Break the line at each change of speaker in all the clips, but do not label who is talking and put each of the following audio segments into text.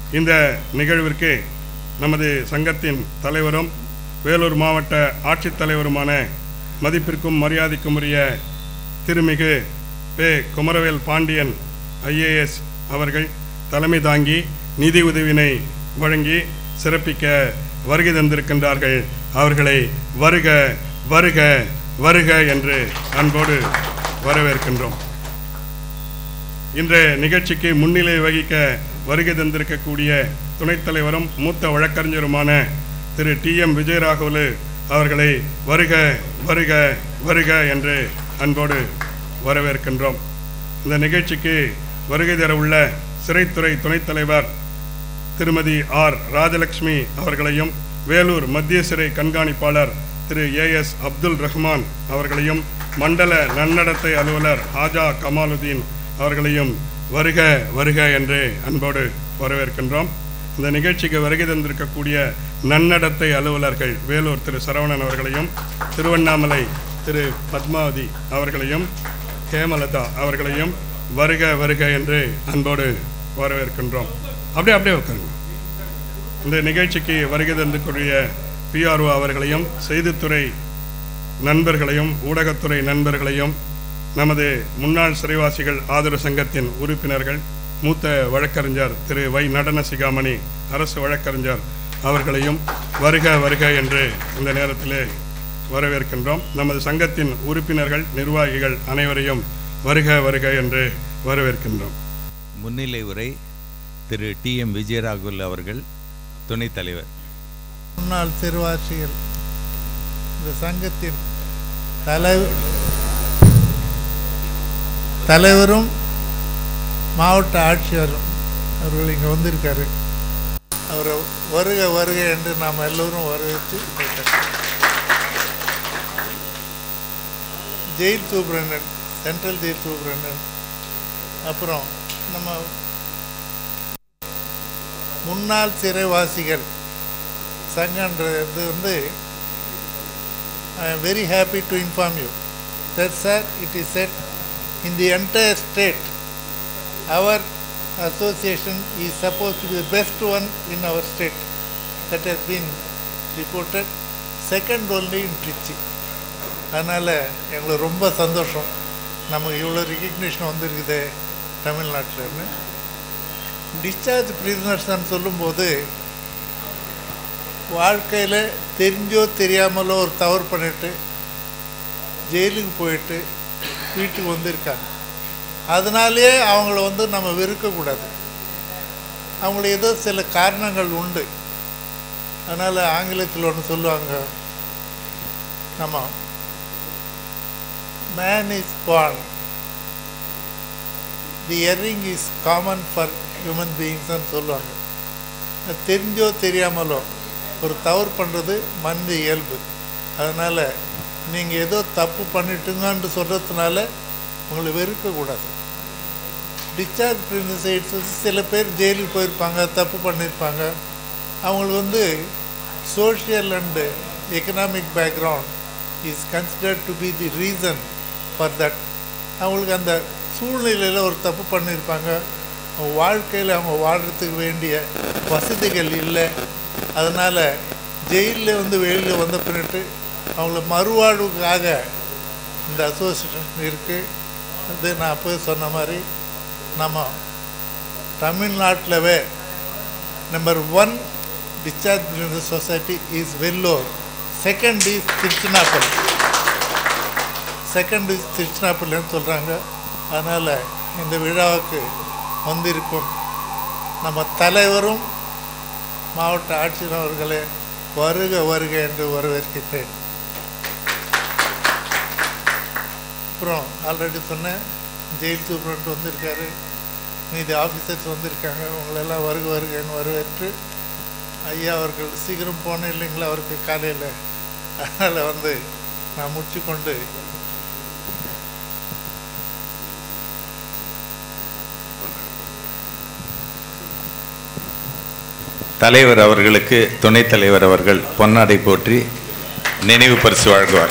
இந்த நிகழ்விற்கு நமது சங்கத்தின் தலைவரும் வேலூர் மாவட்ட ஆட்சித்தலைவருமான மதிப்பிற்கும் மரியாதைக்கும் உரிய திருமிகு பே குமரவேல் பாண்டியன் ஐஏஎஸ் அவர்கள் தலைமை தாங்கி நிதி உதவினை வழங்கி சிறப்பிக்க வருகை தந்திருக்கின்றார்கள் அவர்களை வருக வருக வருக என்று அன்போடு வரவேற்கின்றோம் இன்றைய நிகழ்ச்சிக்கு முன்னிலை வகிக்க வருகை தந்திருக்கக்கூடிய துணைத் தலைவரும் மூத்த வழக்கறிஞருமான திரு டி எம் விஜயராகவலு அவர்களை வருக வருக வருக என்று அன்போடு வரவேற்கின்றோம் இந்த நிகழ்ச்சிக்கு வருகை தர உள்ள சிறைத்துறை துணைத் தலைவர் திருமதி ஆர் ராஜலட்சுமி அவர்களையும் வேலூர் மத்திய சிறை கண்காணிப்பாளர் திரு ஏ எஸ் அப்துல் ரஹ்மான் அவர்களையும் மண்டல நன்னடத்தை அலுவலர் ஆஜா கமாலுதீன் அவர்களையும் வருக வருக என்று அன்போடு வரவேற்கின்றோம் இந்த நிகழ்ச்சிக்கு வருகை தந்திருக்கக்கூடிய நன்னடத்தை அலுவலர்கள் வேலூர் திரு சரவணன் அவர்களையும் திருவண்ணாமலை திரு பத்மாவதி அவர்களையும் ஹேமலதா அவர்களையும் வருக வருக என்று அன்போடு வரவேற்கின்றோம் அப்படியே அப்படியே உட்காருங்க இந்த நிகழ்ச்சிக்கு வருகை தந்திருக்கூடிய பிஆர்ஓ அவர்களையும் செய்தித்துறை நண்பர்களையும் ஊடகத்துறை நண்பர்களையும் நமது முன்னாள் சிறைவாசிகள் ஆதரவு சங்கத்தின் உறுப்பினர்கள் மூத்த வழக்கறிஞர் திரு வை நடன சிகாமணி அரசு வழக்கறிஞர் அவர்களையும் வருக வருக என்று இந்த நேரத்திலே வரவேற்கின்றோம் நமது சங்கத்தின் உறுப்பினர்கள் நிர்வாகிகள் அனைவரையும் வருக வருக என்று வரவேற்கின்றோம்
முன்னிலை உரை திரு டி எம் விஜயராகுல் அவர்கள் துணைத் தலைவர்
முன்னாள் சிறுவாசிகள் இந்த சங்கத்தின் தலை தலைவரும் மாவட்ட ஆட்சியரும் அவர்கள் இங்கே வந்திருக்காரு அவரை வருக வருக என்று நாம் எல்லோரும் வரவேற்று கேட்டோம். Jail superintendent central jail superintendent அப்புறம் நம்ம முன்னாள் சிறைவாசிகள் சங்கன்றது வந்து ஐ am very happy to inform you that sir it is said in the entire state our association is supposed to be the best one in our state that has been reported second only in Trichy அதனால் எங்களுக்கு ரொம்ப சந்தோஷம் நமக்கு இவ்வளோ recognition வந்திருக்குது தமிழ்நாட்டில்னு discharge ப்ரிசனர்ஸ்ன்னு சொல்லும்போது வாழ்க்கையில் தெரிஞ்சோ தெரியாமலோ ஒரு தவறு பண்ணிட்டு ஜெயிலுக்கு போயிட்டு வீட்டுக்கு வந்திருக்காங்க அதனாலேயே அவங்கள வந்து நம்ம வெறுக்கக்கூடாது அவங்களுக்கு ஏதோ சில காரணங்கள் உண்டு அதனால் ஆங்கிலத்தில் ஒன்று சொல்லுவாங்க நம்ம man is born the erring is common for human பீயிங்ஸ்னு சொல்லுவாங்க அது தெரிஞ்சோ தெரியாமலோ ஒரு தவறு பண்ணுறது மனித இயல்பு அதனால் நீங்கள் ஏதோ தப்பு பண்ணிட்டுங்கன்னு சொல்கிறதுனால உங்களை வெறுக்கக்கூடாது டிஸ்சார்ஜ் பிரின்சைட்ஸ் வந்து சில பேர் ஜெயிலுக்கு போயிருப்பாங்க தப்பு பண்ணியிருப்பாங்க அவங்களுக்கு வந்து social and economic background is considered to be the reason for that அவங்களுக்கு அந்த சூழ்நிலையில் ஒரு தப்பு பண்ணியிருப்பாங்க அவங்க வாழ்க்கையில் அவங்க வாழ்கிறதுக்கு வேண்டிய வசதிகள் இல்லை அதனால் ஜெயிலில் வந்து வெளியில் வந்த பின்னிட்டு அவங்கள மறுவாழ்வுக்காக இந்த அசோசியேஷன் இருக்குது அது நான் அப்போவே சொன்ன மாதிரி நம்ம தமிழ்நாட்டிலவே number one discharge society is Vellore second is Tiruchinappalli second is திருச்சினாப்பள்ளின்னு சொல்கிறாங்க அதனால் இந்த விழாவுக்கு வந்திருக்கும் நம்ம தலைவரும் மாவட்ட ஆட்சியர் அவர்களே வருக வருக என்று வரவேற்கின்றேன் அப்புறம் ஆல்ரெடி சொன்னேன் ஜெயில் சூப்பரண்ட் வந்திருக்காரு மீதி ஆஃபீஸர்ஸ் வந்திருக்காங்க உங்களெல்லாம் வருக வருகன்னு வரவேற்று ஐயா அவர்கள் சீக்கிரம் போனேன் இல்லைங்களா அவருக்கு காலையில் அதனால் வந்து நான் முடிச்சு கொண்டு
தலைவர் அவர்களுக்கு துணைத் தலைவர் அவர்கள் பொன்னாடை போற்றி நினைவு பரிசு வழங்குவார்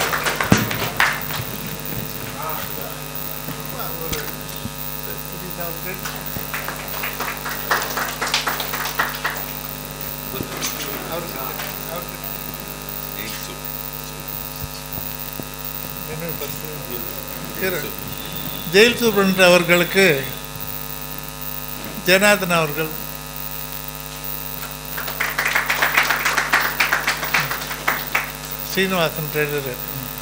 இரு. ஜெயில் சூப்பரண்ட் அவர்களுக்கு ஜனார்தன் அவர்கள் ஸ்ரீனிவாசன் ட்ரெஷரர்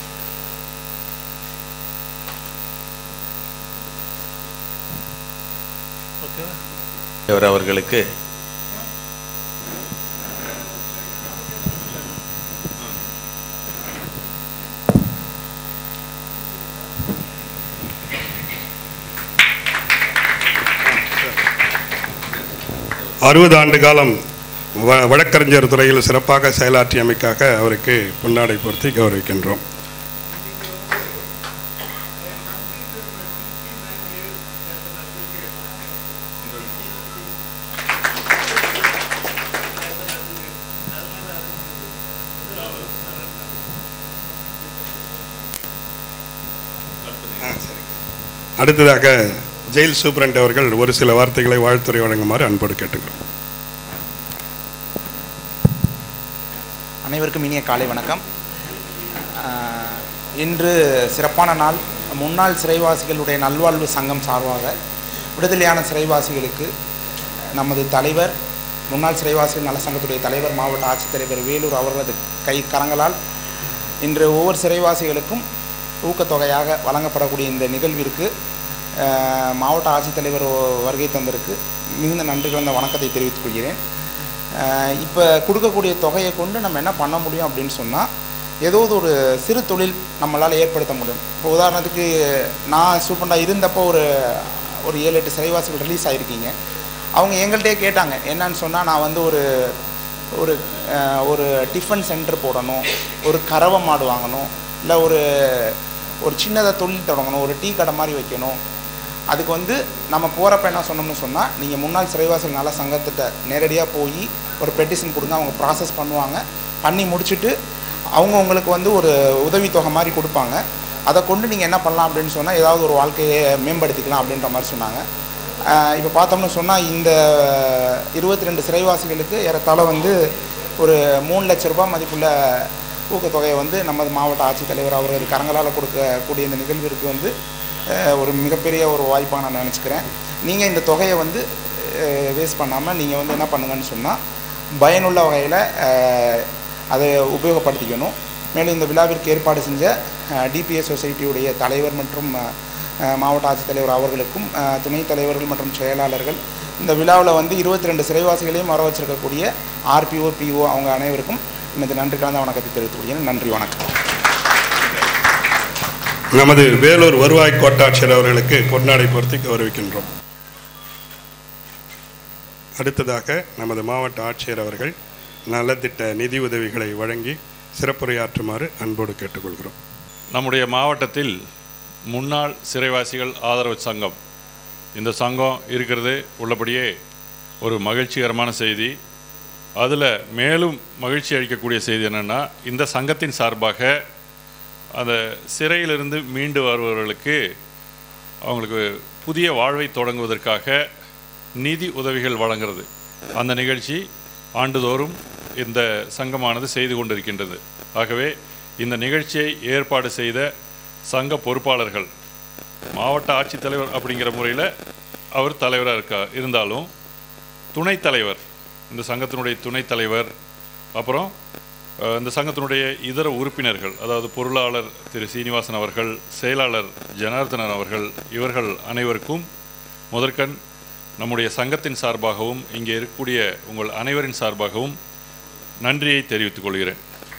ஓகேவா
தலைவர் அவர்களுக்கு
அறுபது ஆண்டு காலம் வ- வழக்கறிஞர் துறையில் சிறப்பாக செயலாற்றியமைக்காக அவருக்கு பொன்னாடை பொருத்தி கௌரவிக்கின்றோம் அடுத்ததாக ஜெயில் சூப்பரண்ட் அவர்கள் ஒரு சில வார்த்தைகளை வாழ்த்துறை வழங்குமாறு அன்போடு கேட்டுக்கிறோம்
அனைவருக்கும் இனிய காலை வணக்கம் ஆஹ், இன்று சிறப்பான நாள் முன்னாள் சிறைவாசிகளுடைய நல்வாழ்வு சங்கம் சார்பாக விடுதலையான சிறைவாசிகளுக்கு நமது தலைவர் முன்னாள் சிறைவாசிகள் நல சங்கத்துடைய தலைவர் மாவட்ட ஆட்சித்தலைவர் வேலூர் அவர்களது கை கரங்களால் இன்று ஒவ்வொரு சிறைவாசிகளுக்கும் ஊக்கத்தொகையாக வழங்கப்படக்கூடிய இந்த நிகழ்விற்கு ஆஹ், மாவட்ட ஆட்சித்தலைவர் வருகை தந்திருக்கு மிகுந்த நன்றி கலந்த வணக்கத்தை தெரிவித்துக் கொள்கிறேன் இப்போ கொடுக்கக்கூடிய தொகையை கொண்டு நம்ம என்ன பண்ண முடியும் அப்படின்னு சொன்னால் ஏதோ ஒரு சிறு தொழில் நம்மளால் ஏற்படுத்த முடியும் இப்போ உதாரணத்துக்கு நான் சூப்பண்டாக இருந்தப்போ ஒரு ஒரு ஏழு எட்டு சிறைவாசிகள் ரிலீஸ் ஆகிருக்கீங்க அவங்க எங்கள்கிட்டயே கேட்டாங்க என்னன்னு சொன்னால் நான் வந்து ஒரு ஒரு அஹ், ஒரு டிஃபன் சென்டர் போடணும் ஒரு கறவை மாடு வாங்கணும் இல்லை ஒரு ஒரு சின்னதாக தொழில் தொடங்கணும் ஒரு டீ கடை மாதிரி வைக்கணும் அதுக்கு வந்து நம்ம போகிறப்ப என்ன சொன்னோம்னு சொன்னால் நீங்கள் முன்னாள் சிறைவாசிகள் நல சங்கத்திட்ட நேரடியாக போய் ஒரு பெட்டிஷன் கொடுங்க அவங்க ப்ராசஸ் பண்ணுவாங்க பண்ணி முடிச்சுட்டு அவங்க உங்களுக்கு வந்து ஒரு உதவித்தொகை மாதிரி கொடுப்பாங்க அதை கொண்டு நீங்கள் என்ன பண்ணலாம் அப்படின்னு சொன்னால் ஏதாவது ஒரு வாழ்க்கையை மேம்படுத்திக்கலாம் அப்படின்ற மாதிரி சொன்னாங்க இப்போ பார்த்தோம்னு சொன்னால் இந்த இருபத்தி ரெண்டு சிறைவாசிகளுக்கு ஏறத்தாழ வந்து ஒரு மூணு லட்ச ரூபாய் மதிப்புள்ள ஊக்கத்தொகையை வந்து நமது மாவட்ட ஆட்சித்தலைவர் அவர்கள் கரங்களால் கொடுக்கக்கூடிய இந்த நிகழ்விற்கு வந்து அஹ், ஒரு மிகப்பெரிய ஒரு வாய்ப்பாக நான் நினச்சிக்கிறேன் நீங்கள் இந்த தொகையை வந்து வேஸ்ட் பண்ணாமல் நீங்கள் வந்து என்ன பண்ணுங்கன்னு சொன்னால் பயனுள்ள வகையில் அதை உபயோகப்படுத்திக்கணும் மேலும் இந்த விழாவிற்கு ஏற்பாடு செஞ்ச டிபிஎஸ் சொசைட்டியுடைய தலைவர் மற்றும் அஹ், அஹ், மாவட்ட ஆட்சித்தலைவர் அவர்களுக்கும் அஹ், துணைத் தலைவர்கள் மற்றும் செயலாளர்கள் இந்த விழாவில் வந்து இருபத்தி ரெண்டு சிறைவாசிகளையும் வர வச்சிருக்கக்கூடிய ஆர்பிஓ பிஓ அவங்க அனைவருக்கும் எனது நன்றி கலந்த வணக்கத்தை தெரிவித்துக் கொள்கிறேன் நன்றி வணக்கம்
நமது வேலூர் வருவாய் கோட்டாட்சியர் அவர்களுக்கு பொன்னாடை பொருத்தி கௌரவிக்கின்றோம் அடுத்ததாக நமது மாவட்ட ஆட்சியர் அவர்கள் நலத்திட்ட நிதி உதவிகளை வழங்கி சிறப்புரையாற்றுமாறு அன்போடு கேட்டுக்கொள்கிறோம்
நம்முடைய மாவட்டத்தில் முன்னாள் சிறைவாசிகள் ஆதரவு சங்கம் இந்த சங்கம் இருக்கிறது உள்ளபடியே ஒரு மகிழ்ச்சிகரமான செய்தி அதில் மேலும் மகிழ்ச்சி அளிக்கக்கூடிய செய்தி என்னென்னா இந்த சங்கத்தின் சார்பாக அந்த சிறையிலிருந்து மீண்டு வருபவர்களுக்கு அவங்களுக்கு புதிய வாழ்வை தொடங்குவதற்காக நிதி உதவிகள் வழங்குறது அந்த நிகழ்ச்சி ஆண்டுதோறும் இந்த சங்கமானது செய்து கொண்டிருக்கின்றது ஆகவே இந்த நிகழ்ச்சியை ஏற்பாடு செய்த சங்க பொறுப்பாளர்கள் மாவட்ட ஆட்சித்தலைவர் அப்படிங்கிற முறையில் அவர் தலைவராக இருக்கா இருந்தாலும் துணைத் தலைவர் இந்த சங்கத்தினுடைய துணைத் தலைவர் அப்புறம் அஹ், இந்த சங்கத்தினுடைய இதர உறுப்பினர்கள் அதாவது பொருளாளர் திரு சீனிவாசன் அவர்கள் செயலாளர் ஜனார்தனன் அவர்கள் இவர்கள் அனைவருக்கும் முதற்கண் நம்முடைய சங்கத்தின் சார்பாகவும் இங்கே இருக்கக்கூடிய உங்கள் அனைவரின் சார்பாகவும் நன்றியை தெரிவித்துக் கொள்கிறேன்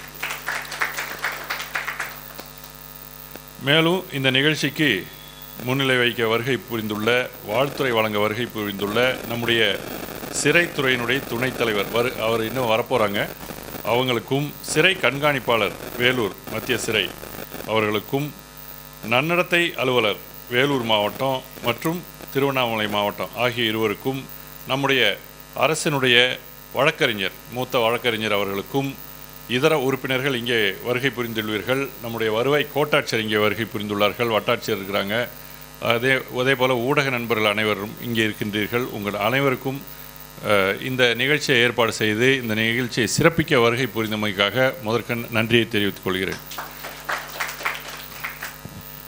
மேலும் இந்த நிகழ்ச்சிக்கு முன்னிலை வைக்க வருகை புரிந்துள்ள வாழ்த்துறை வழங்க வருகை புரிந்துள்ள நம்முடைய சிறைத்துறையினுடைய துணைத் தலைவர் வரு அவர் இன்னும் வரப்போகிறாங்க அவங்களுக்கும் சிறை கண்காணிப்பாளர் வேலூர் மத்திய சிறை அவர்களுக்கும் நன்னடத்தை அலுவலர் வேலூர் மாவட்டம் மற்றும் திருவண்ணாமலை மாவட்டம் ஆகிய இருவருக்கும் நம்முடைய அரசினுடைய வழக்கறிஞர் மூத்த வழக்கறிஞர் அவர்களுக்கும் இதர உறுப்பினர்கள் இங்கே வருகை புரிந்துள்ளீர்கள் நம்முடைய வருவாய் கோட்டாட்சியர் இங்கே வருகை புரிந்துள்ளார்கள் வட்டாட்சியர் இருக்கிறாங்க அதே அதே போல் ஊடக நண்பர்கள் அனைவரும் இங்கே இருக்கின்றீர்கள் உங்கள் அனைவருக்கும் அஹ், இந்த நிகழ்ச்சியை ஏற்பாடு செய்து இந்த நிகழ்ச்சியை சிறப்பிக்க வருகை புரிந்தமைக்காக முதற்கண் நன்றியை தெரிவித்துக் கொள்கிறேன்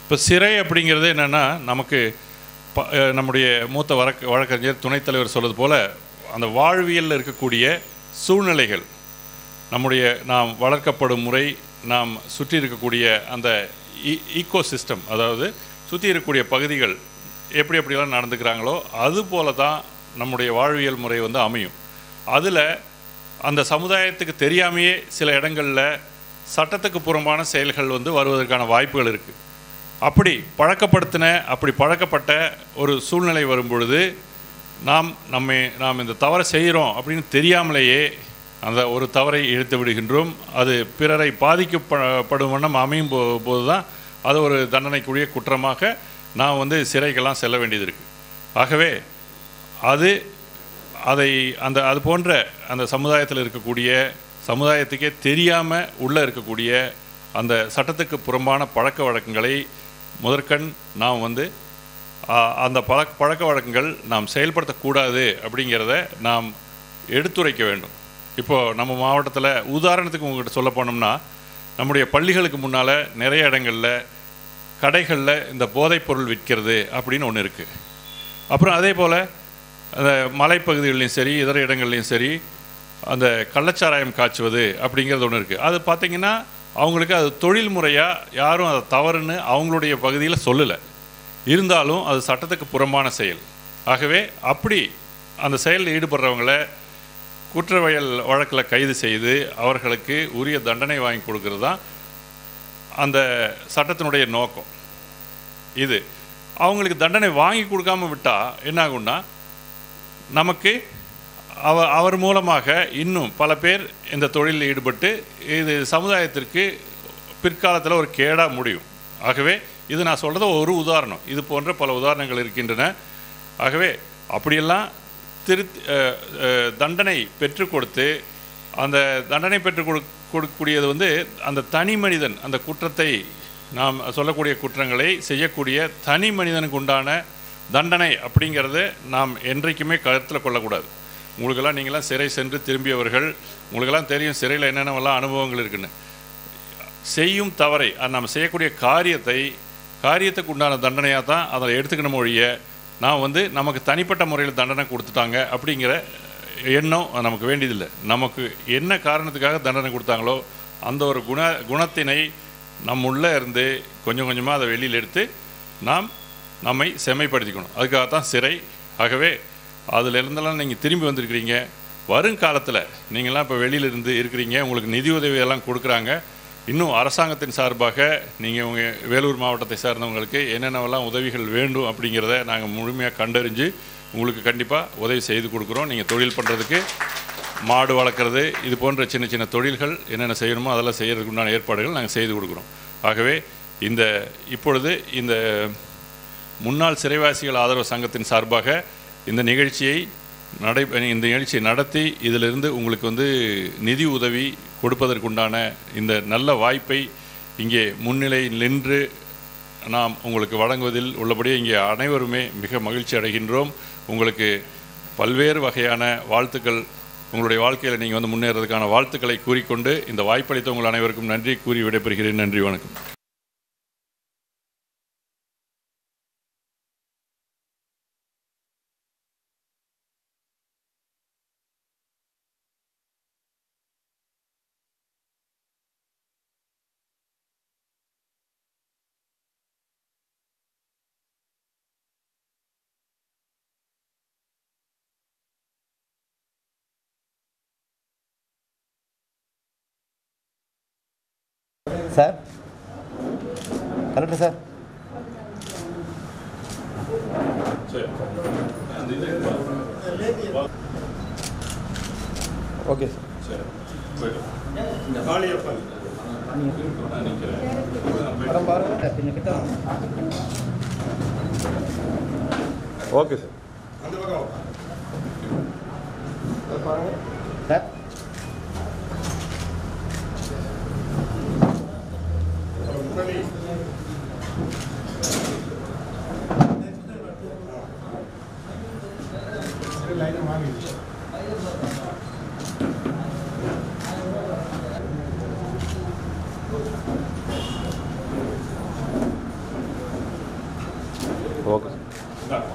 இப்போ சிறை அப்படிங்கிறது என்னென்னா நமக்கு ப அஹ் நம்முடைய மூத்த வழக்கு வழக்கறிஞர் துணைத் தலைவர் சொல்வது போல் அந்த வாழ்வியலில் இருக்கக்கூடிய சூழ்நிலைகள் நம்முடைய நாம் வளர்க்கப்படும் முறை நாம் சுற்றி இருக்கக்கூடிய அந்த ஈகோ சிஸ்டம் அதாவது சுற்றி இருக்கக்கூடிய பகுதிகள் எப்படி எப்படிலாம் நடந்துக்கிறாங்களோ அது போல தான் நம்முடைய வாழ்வியல் முறை வந்து அமையும் அதில் அந்த சமுதாயத்துக்கு தெரியாமையே சில இடங்களில் சட்டத்துக்கு புறம்பான செயல்கள் வந்து வருவதற்கான வாய்ப்புகள் இருக்குது அப்படி பழக்கப்படுத்தின அப்படி பழக்கப்பட்ட ஒரு சூழ்நிலை வரும் பொழுது நாம் நம்மை நாம் இந்த தவறை செய்கிறோம் அப்படின்னு தெரியாமலேயே அந்த ஒரு தவறை இழுத்து விடுகின்றோம் அது பிறரை பாதிக்கப்படும் வண்ணம் அமையும் போ போது தான் அது ஒரு தண்டனைக்குரிய குற்றமாக நாம் வந்து சிறைக்கெல்லாம் செல்ல வேண்டியது இருக்குது ஆகவே அது அதை அந்த அது போன்ற அந்த சமுதாயத்தில் இருக்கக்கூடிய சமுதாயத்துக்கே தெரியாமல் உள்ளே இருக்கக்கூடிய அந்த சட்டத்துக்கு புறம்பான பழக்க வழக்கங்களை முதற்கண் நாம் வந்து ஆ, அந்த பழக்க பழக்க வழக்கங்கள் நாம் செயல்படுத்தக்கூடாது அப்படிங்கிறத நாம் எடுத்துரைக்க வேண்டும் இப்போது நம்ம மாவட்டத்தில் உதாரணத்துக்கு உங்கள்கிட்ட சொல்ல போனோம்னா நம்முடைய பள்ளிகளுக்கு முன்னால் நிறைய இடங்களில் கடைகளில் இந்த போதைப்பொருள் விற்கிறது அப்படின்னு ஒன்று இருக்குது அப்புறம் அதே போல் அந்த மலைப்பகுதிகள்லையும் சரி இதர இடங்கள்லையும் சரி அந்த கள்ளச்சாராயம் காய்ச்சுவது அப்படிங்கிறது ஒன்று இருக்குது அது பார்த்திங்கன்னா அவங்களுக்கு அது தொழில் முறையாக யாரும் அதை தவறுன்னு அவங்களுடைய பகுதியில் சொல்லலை இருந்தாலும் அது சட்டத்துக்கு புறம்பான செயல் ஆகவே அப்படி அந்த செயலில் ஈடுபடுறவங்கள குற்றவியல் வழக்கில் கைது செய்து அவர்களுக்கு உரிய தண்டனை வாங்கி கொடுக்கறது தான் அந்த சட்டத்தினுடைய நோக்கம் இது அவங்களுக்கு தண்டனை வாங்கி கொடுக்காம விட்டால் என்ன ஆகும்னா நமக்கு அவ அவர் மூலமாக இன்னும் பல பேர் இந்த தொழிலில் ஈடுபட்டு இது சமுதாயத்திற்கு பிற்காலத்தில் ஒரு கேடாக முடியும் ஆகவே இது நான் சொல்கிறது ஒரு உதாரணம் இது போன்ற பல உதாரணங்கள் இருக்கின்றன ஆகவே அப்படியெல்லாம் திரு அஹ், அஹ், தண்டனை பெற்றுக் கொடுத்து அந்த தண்டனை பெற்றுக் கொடு கொடுக்கக்கூடியது வந்து அந்த தனி மனிதன் அந்த குற்றத்தை நாம் சொல்லக்கூடிய குற்றங்களை செய்யக்கூடிய தனி மனிதனுக்கு உண்டான தண்டனை அப்படிங்கிறது நாம் என்றைக்குமே கருத்தில் கொள்ளக்கூடாது உங்களுக்கெல்லாம் நீங்களாம் சிறை சென்று திரும்பியவர்கள் உங்களுக்கெல்லாம் தெரியும் சிறையில் என்னென்னவெல்லாம் அனுபவங்கள் இருக்குன்னு செய்யும் தவறை அது நம்ம செய்யக்கூடிய காரியத்தை காரியத்துக்கு உண்டான தண்டனையாக தான் அதை எடுத்துக்கணும் ஒழிய நான் வந்து நமக்கு தனிப்பட்ட முறையில் தண்டனை கொடுத்துட்டாங்க அப்படிங்கிற எண்ணம் நமக்கு வேண்டியதில்லை நமக்கு என்ன காரணத்துக்காக தண்டனை கொடுத்தாங்களோ அந்த ஒரு குண குணத்தினை நம்ம உள்ளே இருந்து கொஞ்சம் கொஞ்சமாக அதை வெளியில் எடுத்து நாம் நம்மை செம்மைப்படுத்திக்கணும் அதுக்காக தான் சிறை ஆகவே அதுல இருந்தெல்லாம் நீங்கள் திரும்பி வந்திருக்கிறீங்க வருங்காலத்தில் நீங்களாம் இப்போ வெளியில இருந்து இருக்கிறீங்க உங்களுக்கு நிதி உதவி எல்லாம் கொடுக்குறாங்க இன்னும் அரசாங்கத்தின் சார்பாக நீங்கள் உங்கள் வேலூர் மாவட்டத்தை சார்ந்தவங்களுக்கு என்னென்னவெல்லாம் உதவிகள் வேண்டும் அப்படிங்கிறத நாங்கள் முழுமையாக கண்டறிஞ்சு உங்களுக்கு கண்டிப்பாக உதவி செய்து கொடுக்குறோம் நீங்கள் தொழில் பண்ணுறதுக்கு மாடு வளர்க்குறது இது போன்ற சின்ன சின்ன தொழில்கள் என்னென்ன செய்யணுமோ அதெல்லாம் செய்கிறதுக்கு உண்டான ஏற்பாடுகள் நாங்கள் செய்து கொடுக்குறோம் ஆகவே இந்த இப்பொழுது இந்த முன்னாள் சிறைவாசிகள் ஆதரவு சங்கத்தின் சார்பாக இந்த நிகழ்ச்சியை நடை இந்த நிகழ்ச்சியை நடத்தி இதிலிருந்து உங்களுக்கு வந்து நிதி உதவி கொடுப்பதற்குண்டான இந்த நல்ல வாய்ப்பை இங்கே முன்னிலையில் நின்று நாம் உங்களுக்கு வழங்குவதில் உள்ளபடியே இங்கே அனைவருமே மிக மகிழ்ச்சி அடைகின்றோம் உங்களுக்கு பல்வேறு வகையான வாழ்த்துக்கள் உங்களுடைய வாழ்க்கையில் நீங்கள் வந்து முன்னேறதுக்கான வாழ்த்துக்களை கூறிக்கொண்டு இந்த வாய்ப்பளித்த உங்கள் அனைவருக்கும் நன்றி கூறி விடைபெறுகிறேன் நன்றி வணக்கம்
sir correct sir okay sir படம் பாருங்க கொஞ்சம் கிட்ட வாங்க. ஓகே சார் சார் பாருங்க சார் ஓகே சார்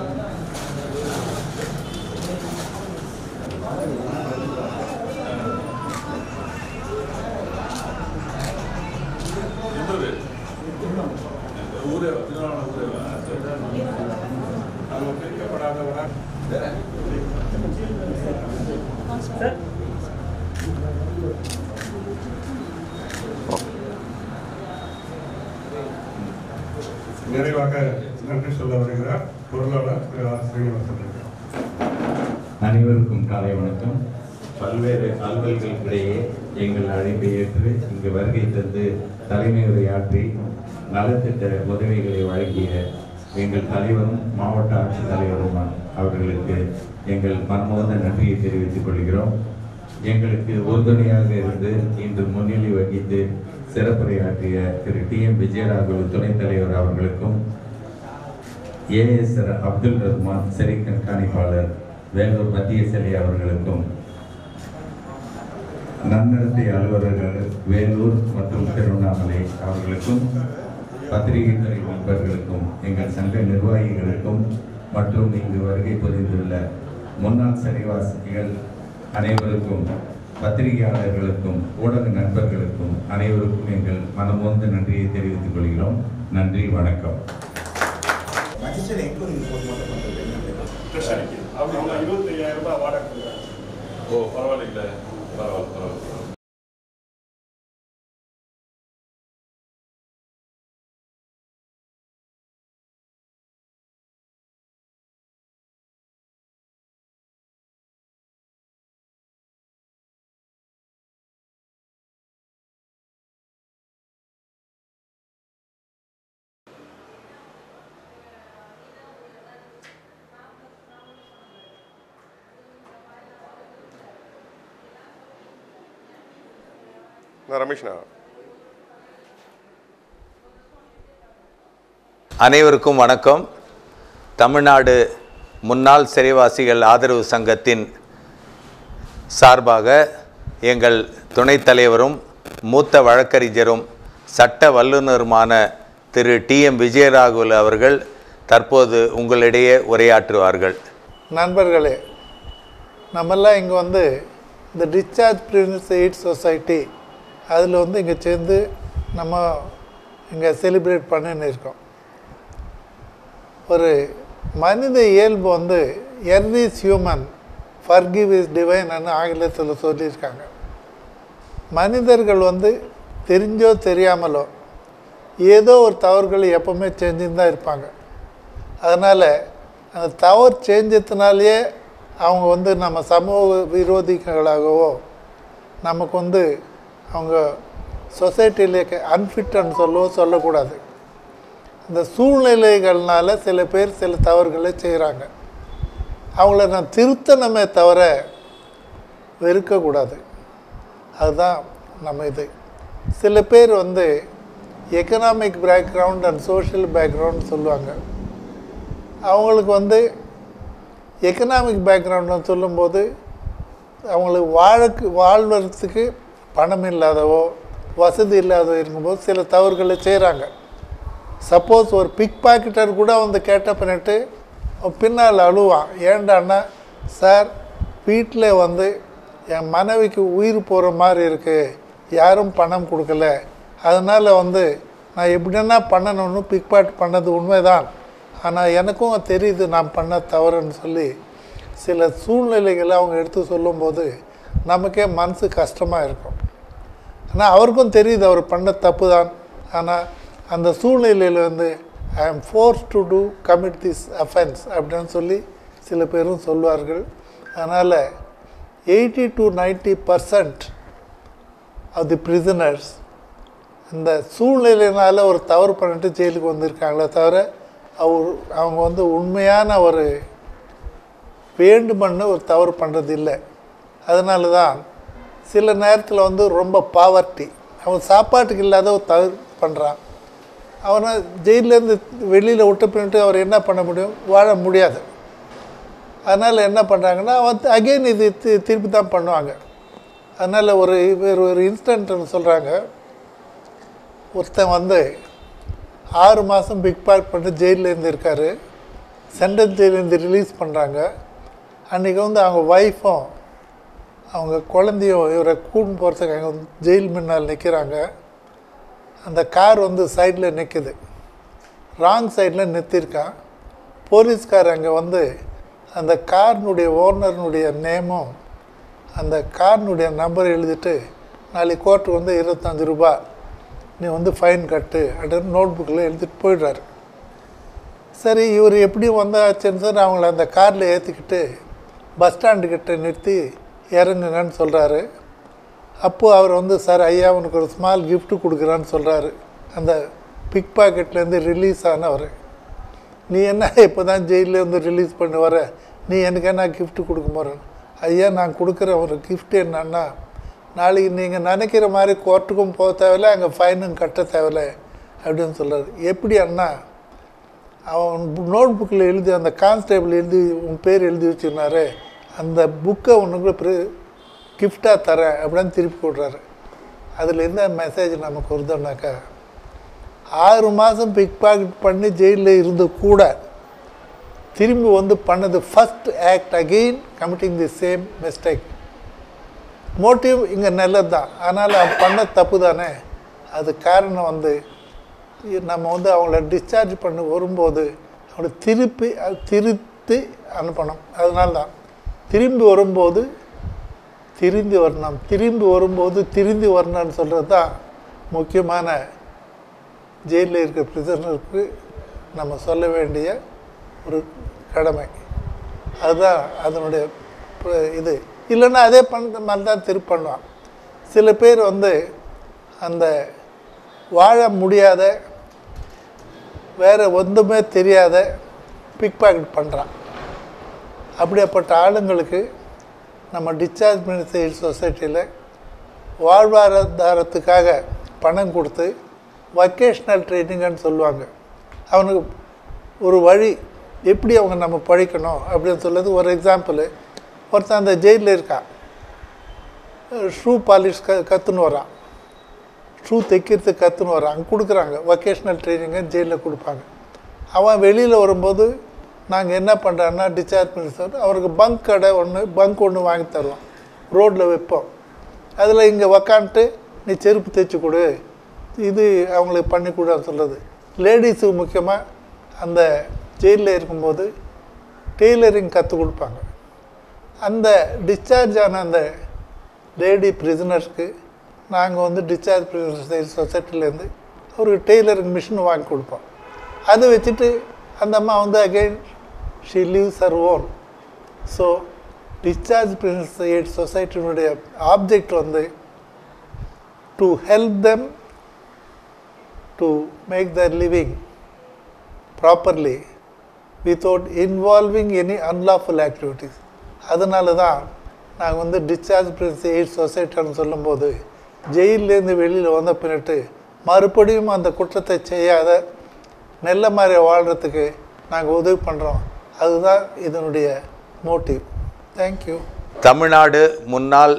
நிறைவாக நன்றி சொல்ல வருகிறார் பொருளாளர் திரு ஆர் ஸ்ரீனிவாசன் அவர்கள்.
அனைவருக்கும் காலை வணக்கம் பல்வேறு அலுவல்களுக்கிடையே எங்கள் அழைப்பை ஏற்று இங்கு வருகை தந்து தலைமை உரையாற்றி நலத்திட்ட உதவிகளை வழங்கிய எங்கள் தலைவரும் மாவட்ட ஆட்சித்தலைவரும் அவர்களுக்கு எங்கள் மனமோத நன்றியை தெரிவித்துக் கொள்கிறோம் எங்களுக்கு உறுதுணையாக இருந்து இன்று முன்னிலை வகித்து சிறப்புரையாற்றிய திரு டி எம் விஜயராகவ் துணைத் தலைவர் அவர்களுக்கும் ஏஎஸ்ஆர் அப்துல் ரஹ்மான் சிறை கண்காணிப்பாளர் வேலூர் மத்திய சிலை அவர்களுக்கும் நன்னடத்தை அலுவலர்கள் வேலூர் மற்றும் திருவண்ணாமலை அவர்களுக்கும் பத்திரிகை துறை நண்பர்களுக்கும் எங்கள் சங்க நிர்வாகிகளுக்கும் மற்றும் இங்கு வருகை புரிந்துள்ள முன்னாள் சிறைவாசிகள் அனைவருக்கும் பத்திரிகையாளர்களுக்கும் ஊடக நண்பர்களுக்கும் அனைவருக்கும் எங்கள் மனமோந்த நன்றியை தெரிவித்துக் கொள்கிறோம் நன்றி வணக்கம்
அவங்க இருபத்தையாயிரம் ரூபாய் வாடகை கொடுக்குறாங்க.
ஓ பரவாயில்லைங்களே பரவாயில்ல பரவாயில்ல
நான் ரமேஷ்ண்ணா
அனைவருக்கும் வணக்கம் தமிழ்நாடு முன்னாள் சிறைவாசிகள் ஆதரவு சங்கத்தின் சார்பாக எங்கள் துணைத் தலைவரும் மூத்த வழக்கறிஞரும் சட்ட வல்லுநருமான திரு டி எம் விஜயராகுல் அவர்கள் தற்போது உங்களிடையே உரையாற்றுவார்கள்
நண்பர்களே நம்மெல்லாம் இங்கே வந்து இந்த டிஸ்சார்ஜ் பிரிவென்ஸ் எய்ட் சொசைட்டி அதில் வந்து இங்கே சேர்ந்து நம்ம இங்கே செலிப்ரேட் பண்ணின்னு இருக்கோம் ஒரு மனித இயல்பு வந்து err is human forgive is டிவைன்னு ஆங்கிலத்தில் சொல்லியிருக்காங்க மனிதர்கள் வந்து தெரிஞ்சோ தெரியாமலோ ஏதோ ஒரு தவறுகளை எப்பவுமே செஞ்சுன்னு தான் இருப்பாங்க அதனால் அந்த தவறு செஞ்சதுனாலேயே அவங்க வந்து நம்ம சமூக விரோதிகளாகவோ நமக்கு வந்து அவங்க சொசைட்டியில் அன்ஃபிட்னு சொல்லவோ சொல்லக்கூடாது இந்த சூழ்நிலைகள்னால சில பேர் சில தவறுகளை செய்கிறாங்க அவங்கள நான் திருத்தணுமே தவிர வெறுக்கக்கூடாது அதுதான் நம்ம இது சில பேர் வந்து economic background and social background சொல்லுவாங்க அவங்களுக்கு வந்து எக்கனாமிக் பேக்ரவுண்ட் சொல்லும்போது அவங்களுக்கு வாழக்கு வாழ்வதற்கு பணம் இல்லாதவோ வசதி இல்லாதவோ இருக்கும்போது சில தவறுகளை செய்கிறாங்க சப்போஸ் ஒரு பிக் பாக்கெட்டர் கூட வந்து கேட்ட பண்ணிட்டு அவன் பின்னால் அழுவான் ஏண்டான்னா சார் வீட்டில் வந்து என் மனைவிக்கு உயிர் போகிற மாதிரி இருக்குது யாரும் பணம் கொடுக்கல அதனால் வந்து நான் எப்படின்னா பண்ணணும்னு பிக் பாட் பண்ணது உண்மைதான் ஆனால் எனக்கும் தெரியுது நான் பண்ண தவறுன்னு சொல்லி சில சூழ்நிலைகளை அவங்க எடுத்து சொல்லும்போது நமக்கே மனசு கஷ்டமாக இருக்கும் ஆனால் அவருக்கும் தெரியுது அவர் பண்ண தப்பு தான் ஆனால் அந்த சூழ்நிலையில் வந்து I am forced to do commit this offence அப்படின்னு சொல்லி சில பேரும் சொல்வார்கள் அதனால் eighty to ninety percent of the prisoners இந்த சூழ்நிலையினால ஒரு தவறு பண்ணிட்டு ஜெயிலுக்கு வந்திருக்காங்களே தவிர அவர் அவங்க வந்து உண்மையான ஒரு வேண்டுமென்னு ஒரு தவறு பண்ணுறது இல்லை அதனால தான் சில நேரத்தில் வந்து ரொம்ப பாவர்ட்டி அவன் சாப்பாட்டுக்கு இல்லாத ஒரு தவறு பண்ணுறான் அவனை ஜெயிலேருந்து வெளியில் விட்டு பின்னிட்டு அவர் என்ன பண்ண முடியும் வாழ முடியாது அதனால் என்ன பண்ணுறாங்கன்னா அவன் அகெயின் இது தி- திருப்பி தான் பண்ணுவாங்க அதனால் ஒரு வேறு ஒரு இன்ஸ்டன்ட் சொல்கிறாங்க ஒருத்தன் வந்து ஆறு மாதம் பிக் பாக் பண்ணி ஜெயிலில் இருந்திருக்காரு சென்ட்ரல் ஜெயிலேருந்து ரிலீஸ் பண்ணுறாங்க அன்றைக்கி வந்து அவங்க ஒய்ஃபும் அவங்க குழந்தையும் இவரை கூட்டின்னு போகிறதுக்கு அங்கே வந்து ஜெயில் முன்னால் நிற்கிறாங்க அந்த கார் வந்து சைடில் நிற்குது ராங் சைடில் நிறுத்தியிருக்கான் போலீஸ்கார் அங்கே வந்து அந்த காரினுடைய ஓனர்னுடைய நேமும் அந்த காரினுடைய நம்பர் எழுதிட்டு நாளைக்கு கோர்ட்டுக்கு வந்து இருபத்தஞ்சு ரூபா நீ வந்து ஃபைன் கட்டு அப்படின்னு நோட் புக்கில் எழுதிட்டு போயிடுறாரு சரி இவர் எப்படியும் வந்தாச்சுன்னு சார் அவங்கள அந்த காரில் ஏற்றிக்கிட்டு பஸ் ஸ்டாண்டுக்கிட்ட நிறுத்தி இறங்குங்கன்னு சொல்கிறாரு அப்போது அவர் வந்து சார் ஐயா உனக்கு ஒரு ஸ்மால் gift கொடுக்குறான்னு சொல்கிறாரு அந்த பிக் பாக்கெட்லேருந்து ரிலீஸ் ஆனவர் நீ என்ன இப்போ தான் ஜெயிலேருந்து ரிலீஸ் பண்ணி வர நீ எனக்கு என்ன gift கொடுக்க போகிறேன் ஐயா நான் கொடுக்குற ஒரு gift என்னன்னா நாளைக்கு நீங்கள் நினைக்கிற மாதிரி கோர்ட்டுக்கும் போக தேவையில்ல அங்கே ஃபைனும் கட்ட தேவையில்ல அப்படின்னு சொல்கிறாரு எப்படி அண்ணா அவன் நோட் புக்கில் எழுதி அந்த கான்ஸ்டேபிள் எழுதி உன் பேர் எழுதி வச்சுருந்தாரு அந்த புக்கை உனக்கு பிற கிஃப்டாக தரேன் அப்படின்னு திருப்பி கொடுறாரு அதில் என்ன மெசேஜ் நமக்கு வருதுன்னாக்கா ஆறு மாதம் பிக் பாக்கெட் பண்ணி ஜெயிலில் இருந்து கூட திரும்பி வந்து பண்ணது first act again committing the same mistake motive இங்கே நல்லது தான் ஆனால் அவன் பண்ண தப்பு தானே அது காரணம் வந்து நம்ம வந்து அவங்கள டிஸ்சார்ஜ் பண்ணி வரும்போது அவங்கள திருப்பி அது திருத்தி அனுப்பணும் அதனால தான் திரும்பி வரும்போது திரும்பி வரணும் திரும்பி வரும்போது திரும்பி வரணும்னு சொல்கிறது தான் முக்கியமான ஜெயிலில் இருக்கிற பிரிசனருக்கு நம்ம சொல்ல வேண்டிய ஒரு கடமை அதுதான் அதனுடைய ப- இது இல்லைன்னா அதே பண்ணுற மாதிரி தான் திருப்பி பண்ணுவான் சில பேர் வந்து அந்த வாழ முடியாத வேறு ஒன்றுமே தெரியாத பிக் பாக்கெட் பண்ணுறான் அப்படியாப்பட்ட ஆளுங்களுக்கு நம்ம டிஸ்சார்ஜ் மினிஸ்டர் சொசைட்டியில் வாழ்வாதாரத்துக்காக பணம் கொடுத்து வொக்கேஷ்னல் ட்ரைனிங்கன்னு சொல்லுவாங்க அவனுக்கு ஒரு வழி எப்படி அவங்க நம்ம பழிக்கணும் அப்படின்னு சொல்லுறது ஒரு எக்ஸாம்பிள் ஒருத்தன் அந்த ஜெயிலில் இருக்கான் ஷூ பாலிஷ் க கற்றுன்னு வரான் ஷூ தைக்கிறதுக்கு கற்றுன்னு வரான் அங்கே கொடுக்குறாங்க வொக்கேஷ்னல் ட்ரைனிங்கை ஜெயிலில் கொடுப்பாங்க அவன் வெளியில் வரும்போது நாங்கள் என்ன பண்ணுறோன்னா டிஸ்சார்ஜ் பண்ணி சொல்லிட்டு அவருக்கு பங்க் கடை ஒன்று பங்க் ஒன்று வாங்கி தருவோம் ரோட்டில் வைப்போம் அதில் இங்கே உக்காந்துட்டு நீ செருப்பு தைச்சு கொடு இது அவங்களுக்கு பண்ணி கொடுன்னு சொல்கிறது லேடிஸுக்கு முக்கியமாக அந்த ஜெயிலில் இருக்கும்போது டெய்லரிங் கற்றுக் கொடுப்பாங்க அந்த டிஸ்சார்ஜ் ஆன அந்த லேடி பிரிசனர்ஸ்க்கு நாங்கள் வந்து டிஸ்சார்ஜ் பிரிசனர்ஸ் சொசைட்டிலேருந்து ஒரு டெய்லரிங் மிஷின் வாங்கி கொடுப்போம் அதை வச்சுட்டு அந்த அம்மா வந்து again she leaves her own so discharge prisoners aid சொசைட்டினுடைய ஆப்ஜெக்ட் வந்து to help them to make their living properly without involving any unlawful activities அதனால தான் நாங்கள் வந்து டிஸ்சார்ஜ் பிரின்ஸ் எய்ட் சொசைட்டின்னு சொல்லும்போது ஜெயிலேருந்து வெளியில் வந்த பின்னிட்டு மறுபடியும் அந்த குற்றத்தை செய்யாத நல்ல மாதிரி வாழ்கிறதுக்கு நாங்கள் உதவி பண்ணுறோம் அதுதான் இதனுடைய மோட்டிவ் தேங்க்யூ
தமிழ்நாடு முன்னாள்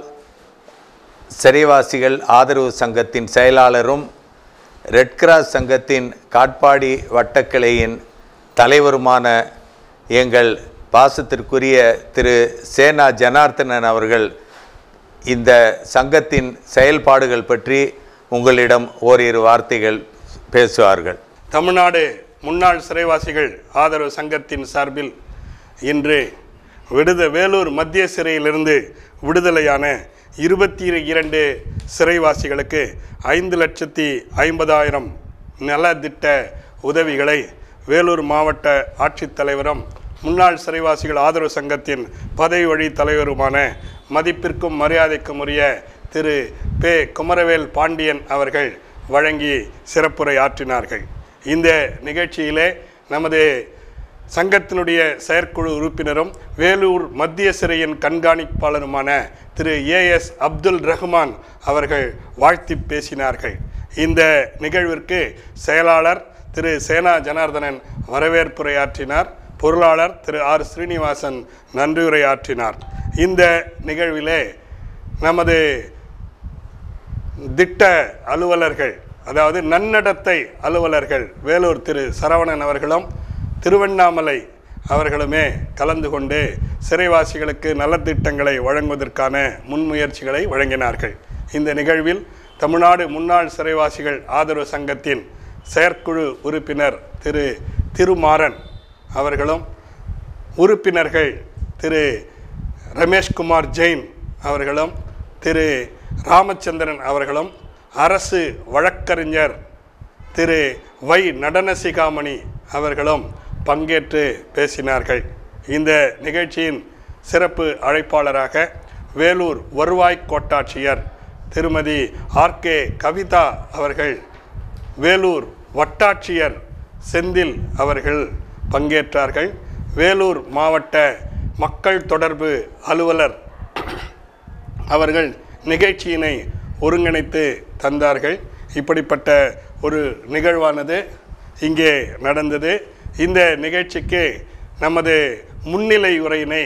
சிறைவாசிகள் ஆதரவு சங்கத்தின் செயலாளரும் ரெட் கிராஸ் சங்கத்தின் காட்பாடி வட்டக்கிளையின் தலைவருமான எங்கள் பாசத்திற்குரிய திரு சேனா ஜனார்த்தனன் அவர்கள் இந்த சங்கத்தின் செயல்பாடுகள் பற்றி உங்களிடம் ஓரிரு வார்த்தைகள் பேசுவார்கள்
தமிழ்நாடு முன்னாள் சிறைவாசிகள் ஆதரவு சங்கத்தின் சார்பில் இன்று விடுத வேலூர் மத்திய சிறையிலிருந்து விடுதலையான இருபத்தி இரண்டு சிறைவாசிகளுக்கு ஐந்து லட்சத்தி ஐம்பதாயிரம் நலத்திட்ட உதவிகளை வேலூர் மாவட்ட ஆட்சித்தலைவரும் முன்னாள் சிறைவாசிகள் ஆதரவு சங்கத்தின் பதவி வழி தலைவருமான மதிப்பிற்கும் மரியாதைக்கும் உரிய திரு பே குமரவேல் பாண்டியன் அவர்கள் வழங்கி சிறப்புரை ஆற்றினார்கள் இந்த நிகழ்ச்சியிலே நமது சங்கத்தினுடைய செயற்குழு உறுப்பினரும் வேலூர் மத்திய சிறையின் கண்காணிப்பாளருமான திரு ஏஎஸ் அப்துல் ரஹ்மான் அவர்கள் வாழ்த்தி பேசினார்கள் இந்த நிகழ்விற்கு செயலாளர் திரு சேனா ஜனார்தனன் வரவேற்புரையாற்றினார் பொருளாளர் திரு ஆர் ஸ்ரீனிவாசன் நன்றியுரையாற்றினார் இந்த நிகழ்விலே நமது திட்ட அலுவலர்கள் அதாவது நன்னடத்தை அலுவலர்கள் வேலூர் திரு சரவணன் அவர்களும் திருவண்ணாமலை அவர்களுமே கலந்து கொண்டு சிறைவாசிகளுக்கு நலத்திட்டங்களை வழங்குவதற்கான முன்முயற்சிகளை வழங்கினார்கள் இந்த நிகழ்வில் தமிழ்நாடு முன்னாள் சிறைவாசிகள் ஆதரவு சங்கத்தின் செயற்குழு உறுப்பினர் திரு திருமாறன் அவர்களும் உறுப்பினர்கள் திரு ரமேஷ்குமார் ஜெயின் அவர்களும் திரு ராமச்சந்திரன் அவர்களும் அரசு வழக்கறிஞர் திரு வை நடனசிகாமணி அவர்களும் பங்கேற்று பேசினார்கள் இந்த நிகழ்ச்சியின் சிறப்பு அழைப்பாளராக வேலூர் வருவாய் கோட்டாட்சியர் திருமதி ஆர்கே கவிதா அவர்கள் வேலூர் வட்டாட்சியர் செந்தில் அவர்கள் பங்கேற்றார்கள் வேலூர் மாவட்ட மக்கள் தொடர்பு அலுவலர் அவர்கள் நிகழ்ச்சியினை ஒருங்கிணைத்து தந்தார்கள் இப்படிப்பட்ட ஒரு நிகழ்வானது இங்கே நடந்தது இந்த நிகழ்ச்சிக்கு நமது முன்னிலை உரையினை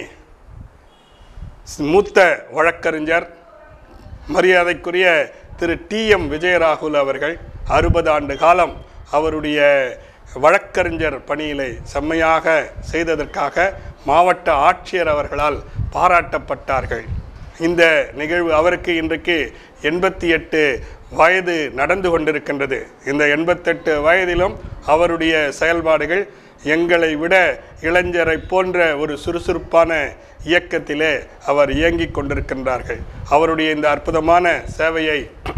மூத்த வழக்கறிஞர் மரியாதைக்குரிய திரு டி எம் விஜயராகுல் அவர்கள் அறுபது ஆண்டு காலம் அவருடைய வழக்கறிஞர் பணியிலே செம்மையாக செய்ததற்காக மாவட்ட ஆட்சியர் அவர்களால் பாராட்டப்பட்டார்கள் இந்த நிகழ்வு அவருக்கு இன்றைக்கு எண்பத்தி எட்டு வயது நடந்து கொண்டிருக்கின்றது இந்த எண்பத்தெட்டு வயதிலும் அவருடைய செயல்பாடுகள் எங்களை விட இளைஞரை போன்ற ஒரு சுறுசுறுப்பான இயக்கத்திலே அவர் இயங்கிக் கொண்டிருக்கின்றார்கள் அவருடைய இந்த அற்புதமான சேவையை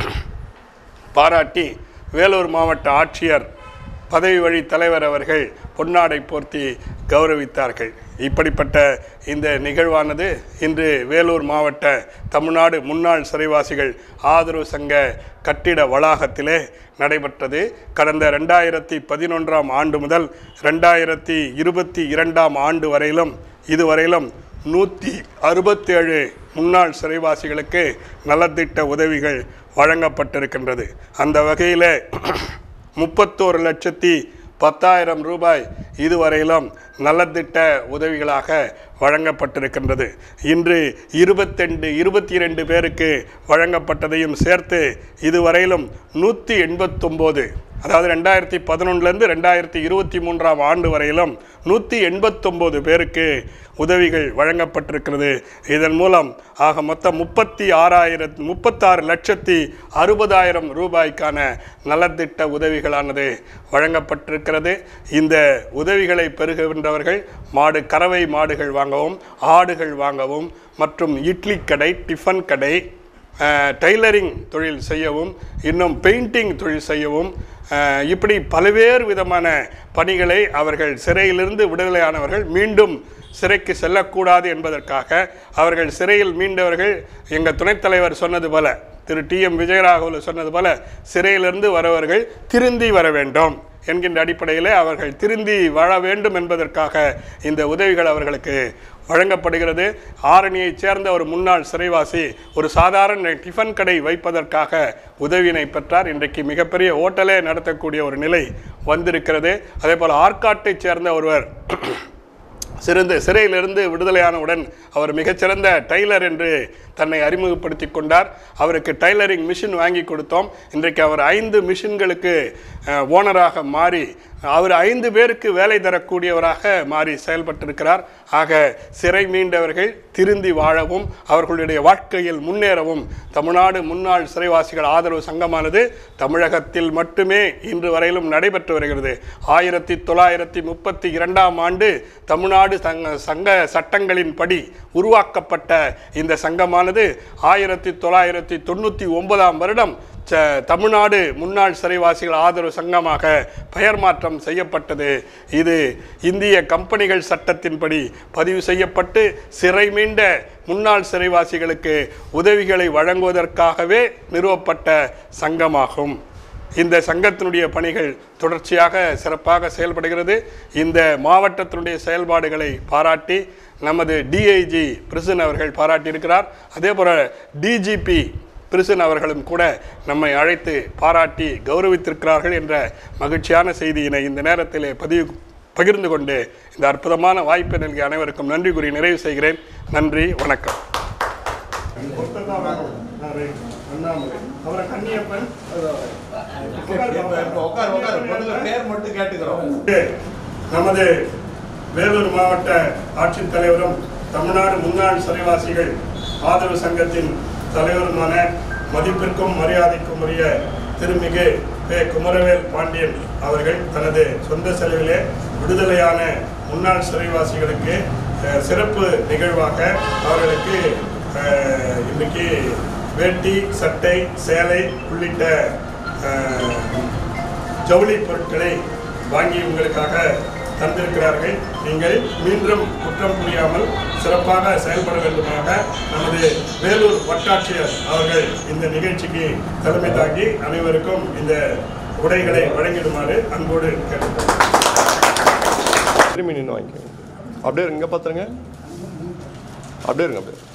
பாராட்டி வேலூர் மாவட்ட ஆட்சியர் பதவி வழி தலைவர் அவர்கள் பொன்னாடை போர்த்தி கௌரவித்தார்கள் இப்படிப்பட்ட இந்த நிகழ்வானது இன்று வேலூர் மாவட்ட தமிழ்நாடு முன்னாள் சிறைவாசிகள் ஆதரவு சங்க கட்டிட வளாகத்திலே நடைபெற்றது கடந்த ரெண்டாயிரத்தி பதினொன்றாம் ஆண்டு முதல் ரெண்டாயிரத்தி இருபத்தி இரண்டாம் ஆண்டு வரையிலும் இதுவரையிலும் நூற்றி அறுபத்தேழு முன்னாள் சிறைவாசிகளுக்கு நலத்திட்ட உதவிகள் வழங்கப்பட்டிருக்கின்றது அந்த வகையில் முப்பத்தோரு லட்சத்தி பத்தாயிரம் ரூபாய் இதுவரையிலும் நலத்திட்ட உதவிகளாக வழங்கப்பட்டிருக்கின்றது இன்று இருபத்தெண்டு இருபத்தி ரெண்டு பேருக்கு வழங்கப்பட்டதையும் சேர்த்து இதுவரையிலும் நூற்றி எண்பத்தொம்போது அதாவது ரெண்டாயிரத்தி பதினொன்றுலேருந்து ரெண்டாயிரத்தி இருபத்தி மூன்றாம் ஆண்டு வரையிலும் நூற்றி எண்பத்தொம்போது பேருக்கு உதவிகள் வழங்கப்பட்டிருக்கிறது இதன் மூலம் ஆக மொத்தம் முப்பத்தி ஆறாயிரத்து முப்பத்தாறு லட்சத்தி அறுபதாயிரம் ரூபாய்க்கான நலத்திட்ட உதவிகளானது வழங்கப்பட்டிருக்கிறது இந்த உதவிகளை பெறுகின்றவர்கள் மாடு கறவை மாடுகள் வாங்கவும் ஆடுகள் வாங்கவும் மற்றும் இட்லி கடை டிஃபன் கடை அஹ், டைலரிங் தொழில் செய்யவும் இன்னும் பெயிண்டிங் தொழில் செய்யவும் அஹ், இப்படி பல்வேறு விதமான பணிகளை அவர்கள் சிறையிலிருந்து விடுதலையானவர்கள் மீண்டும் சிறைக்கு செல்லக்கூடாது என்பதற்காக அவர்கள் சிறையில் மீண்டவர்கள் எங்கள் துணைத் தலைவர் சொன்னது போல திரு டி எம் விஜயராகவல் சொன்னது போல சிறையிலிருந்து வரவர்கள் திருந்தி வர வேண்டும் என்கின்ற அடிப்படையிலே அவர்கள் திருந்தி வாழ வேண்டும் என்பதற்காக இந்த உதவிகள் அவர்களுக்கு வழங்கப்படுகிறது ஆரணியைச் சேர்ந்த ஒரு முன்னாள் சிறைவாசி ஒரு சாதாரண டிஃபன் கடை வைப்பதற்காக உதவியினை பெற்றார் இன்றைக்கு மிகப்பெரிய ஓட்டலே நடத்தக்கூடிய ஒரு நிலை வந்திருக்கிறது அதே போல் ஆற்காட்டைச் சேர்ந்த ஒருவர் சிறந்த சிறையிலிருந்து விடுதலையானவுடன் அவர் மிகச்சிறந்த டைலர் என்று தன்னை அறிமுகப்படுத்தி கொண்டார் அவருக்கு டைலரிங் மிஷின் வாங்கி கொடுத்தோம் இன்றைக்கு அவர் ஐந்து மிஷின்களுக்கு அஹ், ஓனராக மாறி அவர் ஐந்து பேருக்கு வேலை தரக்கூடியவராக மாறி செயல்பட்டிருக்கிறார் ஆக சிறை மீண்டவர்கள் திருந்தி வாழவும் அவர்களுடைய வாழ்க்கையில் முன்னேறவும் தமிழ்நாடு முன்னாள் சிறைவாசிகள் ஆதரவு சங்கமானது தமிழகத்தில் மட்டுமே இன்று வரையிலும் நடைபெற்று வருகிறது ஆயிரத்தி தொள்ளாயிரத்தி முப்பத்தி இரண்டாம் ஆண்டு தமிழ்நாடு சங்க சங்க சட்டங்களின்படி உருவாக்கப்பட்ட இந்த சங்கமானது ஆயிரத்தி தொள்ளாயிரத்தி தொண்ணூற்றி ஒன்பதாம் வருடம் ச தமிழ்நாடு முன்னாள் சிறைவாசிகள் ஆதரவு சங்கமாக பெயர் மாற்றம் செய்யப்பட்டது இது இந்திய கம்பெனிகள் சட்டத்தின்படி பதிவு செய்யப்பட்டு சிறை மீண்ட முன்னாள் சிறைவாசிகளுக்கு உதவிகளை வழங்குவதற்காகவே நிறுவப்பட்ட சங்கமாகும் இந்த சங்கத்தினுடைய பணிகள் தொடர்ச்சியாக சிறப்பாக செயல்படுகிறது இந்த மாவட்டத்தினுடைய செயல்பாடுகளை பாராட்டி நமது டிஐஜி பிரிசன் அவர்கள் பாராட்டியிருக்கிறார் அதே போல் டிஜிபி பிரிசன் அவர்களும் கூட நம்மை அழைத்து பாராட்டி கௌரவித்திருக்கிறார்கள் என்ற மகிழ்ச்சியான செய்தியினை இந்த நேரத்திலே பதிவு பகிர்ந்து கொண்டு இந்த அற்புதமான வாய்ப்பை நல்கிய அனைவருக்கும் நன்றி கூறி நிறைவு செய்கிறேன் நன்றி வணக்கம் ரைட். அண்ணாமலை அப்புறம் கன்னியப்பன்
உட்கார் உட்கார் முதல்ல பேர் மட்டும் கேட்டுக்கிறோம்
நமது வேலூர் மாவட்ட ஆட்சித்தலைவரும் தமிழ்நாடு முன்னாள் சிறைவாசிகள் ஆதரவு சங்கத்தின் தலைவருமான மதிப்பிற்கும் மரியாதைக்கும் உரிய திருமிகு பே குமரவேல் பாண்டியன் அவர்கள் தனது சொந்த செலவிலே விடுதலையான முன்னாள் சிறைவாசிகளுக்கு அஹ், சிறப்பு நிகழ்வாக அவர்களுக்கு அஹ், இன்றைக்கு வேட்டி சட்டை சேலை உள்ளிட்ட அஹ், ஜவுளி பொருட்களை வாங்கி உங்களுக்காக தந்திருக்கிறார்கள் நீங்கள் மீண்டும் குற்றம் புரியாமல் சிறப்பாக செயல்பட வேண்டுமாக நமது வேலூர் வட்டாட்சியர் அவர்கள் இந்த நிகழ்ச்சிக்கு தலைமை தாங்கி அனைவருக்கும் இந்த உடைகளை வழங்கிடுமாறு அன்போடு கேட்டுக்கொள்கிறேன்
திரும்பி நின்று வாங்கிக்கோங்க அப்படியே இங்கே பார்த்துருங்க அப்படியே இருங்க அப்படியே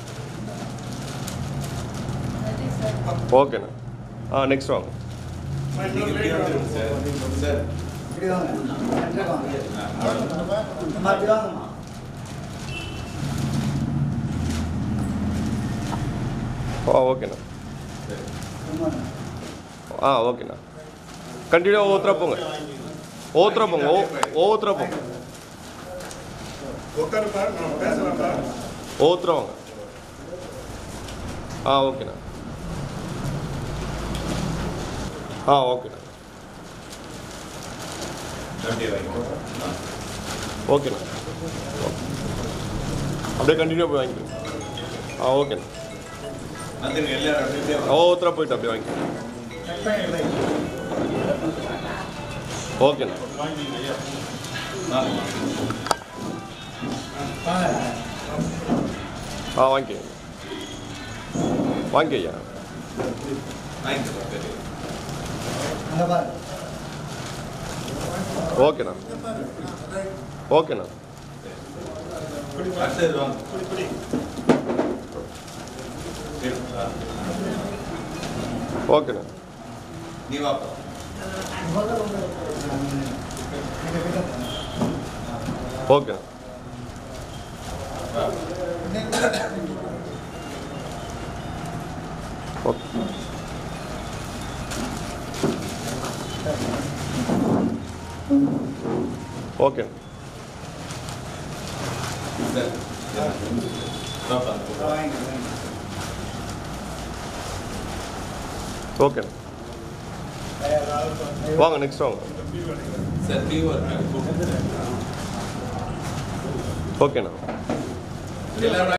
ஓகேண்ணா ஆ நெக்ஸ்ட் வாங்க
சார்
ஆ ஓகேண்ணா ஆ ஓகேண்ணா கண்டினியூ ஒவ்வொருத்தரா போங்க ஒவ்வொருத்தரா போங்க ஒவ்வொ- ஒவ்வொருத்தரா போங்க
உட்காருப்பா நான் பேசலாம்ப்பா
ஒவ்வொருத்தரா வாங்க ஆ ஓகேண்ணா ஆ ஓகேண்ணா
அப்படியே வாங்கிக்கோ
ஓகேண்ணா அப்படியே கண்டினியூ போய் வாங்கிக்கோங்க ஆ ஓகேண்ணா
வந்துருங்க எல்லாரும் அப்படியே வாங்க.
ஒவ்வொருத்தரா போயிட்டு அப்படியே வாங்கிக்கோங்க ஓகேண்ணா ஆ வாங்கிக்கோங்க வாங்கிக்க ஐயா
வாங்கிக்கோ சரி.
ஓகேண்ணா ஓகேண்ணா
அடுத்தது வாங்க
ஓகேண்ணா
நீ வாப்பா
ஓகேண்ணா ஓகே ஓகேண்ணா
சார் வாப்பா
ஓகேண்ணா வாங்க நெக்ஸ்ட் வாங்க
சார் லீவ் இருக்காங்க
ஓகேண்ணா
எல்லாரும்